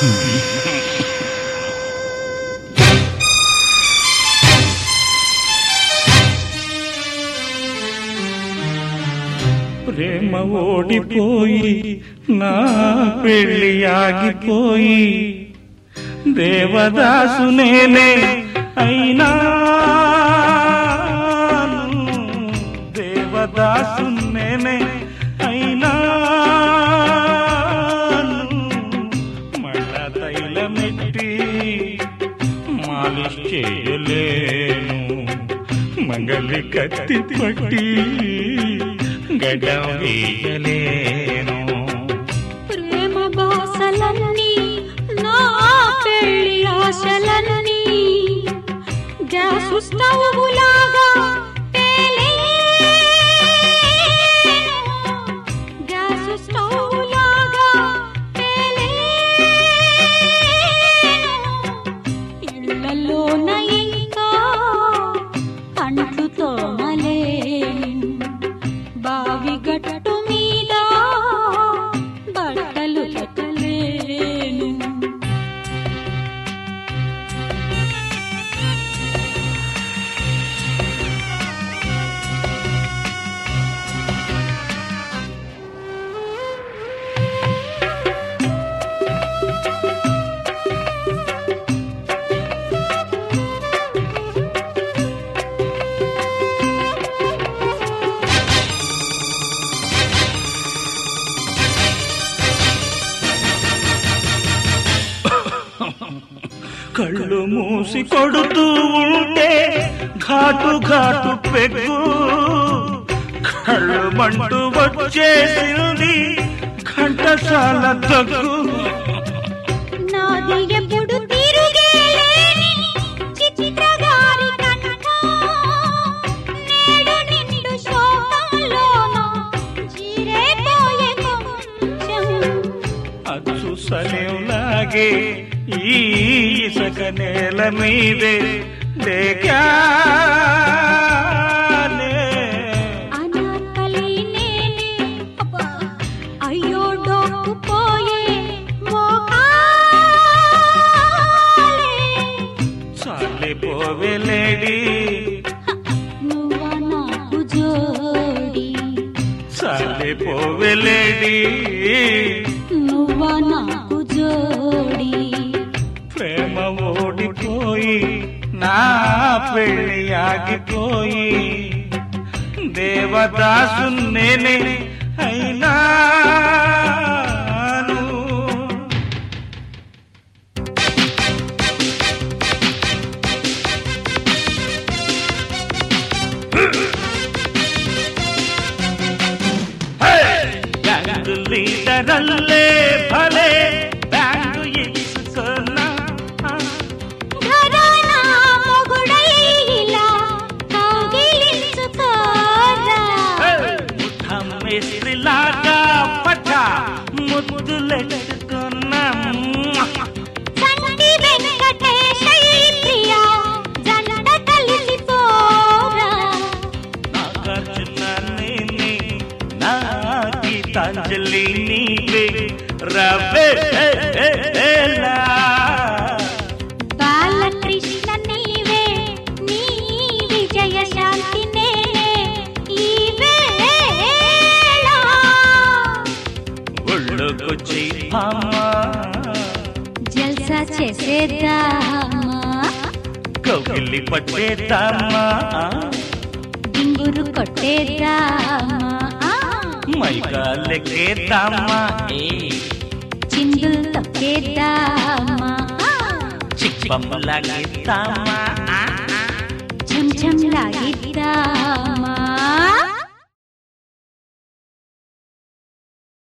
ప్రేమ ఓడిపోయి నా పెళ్ళి ఆగిపోయి దేవదాసు నేనే అయినా దేవదాసు నేనే అయినా మళ్ళ తైలమెట్టి మాలిష్ చేయలేను మంగళి కత్తి పట్టి గడ్డం వేయలేను ప్రేమ బాసలన్నీ నా పెళ్లి ఆశలన్నీ గ్యాస్ స్టవ్ లాగా గ్యాస్ స్టవ్ లాగా ఇళ్ళల్లోన ఇంకా అంట్లు తోమలేను బావి గట్టు మీద బట్టలు కట్టలేను కళ్ళు మూసి కొడుతూ ఉంటే ఘాటు ఘాటు పెగ్గు కళ్ళు మంటూ వచ్చేసింది ఘంటసాల దగ్గు నాది ఎప్పుడు తిరుగేలేని చిత్రగారి కనుక నేడు నిండు శోకంలోన జీరేపోయే కొంచెం అచ్చు సలేలాగే ఈ ఇసక నేల మీదే దేగానే అనార్కలి నేనే అబ్బా, అయ్యో డోక్కుపోయే మోకాలే. చాలే పోవెలేడి నువ్వా నాకు జోడి చాలే పోవెలేడి నువ్వా నాకు జోడి ప్రేమ ఓడిపోయి నా పెళ్ళి ఆగిపోయి దేవదాసు నేనే అయినాను బ్యాంకు లీడరల్లే భలే బ్యాంకు ఇచ్చుకున్నా ఘరానా మొగుడై ఇలా కౌగిలించుకోరా. మేస్త్రిలాగా పట ముద్దులెట్టుకున్నా సంటి వెంకటేశయ్య ప్రియా, జంట కలిసిపోరా. నాగార్జున నేనే నా గీతాంజలి నీవే రవే బాలకృష్ణ నీవే, నీ విజయ శాంతి నేనే, ఈ వేళ. ఒళ్ళొకొచ్చి అమ్మా జల్సా చేసేద్దామా కౌగిలి పట్టేద్దామా డింగురు కొట్టేద్దామా మైకా లెక్కేద్దామా ఏ చిందులు తొక్కేద్దామా చిప్పమ్మ లాగేద్దామా చెం చెం లాగిద్దామా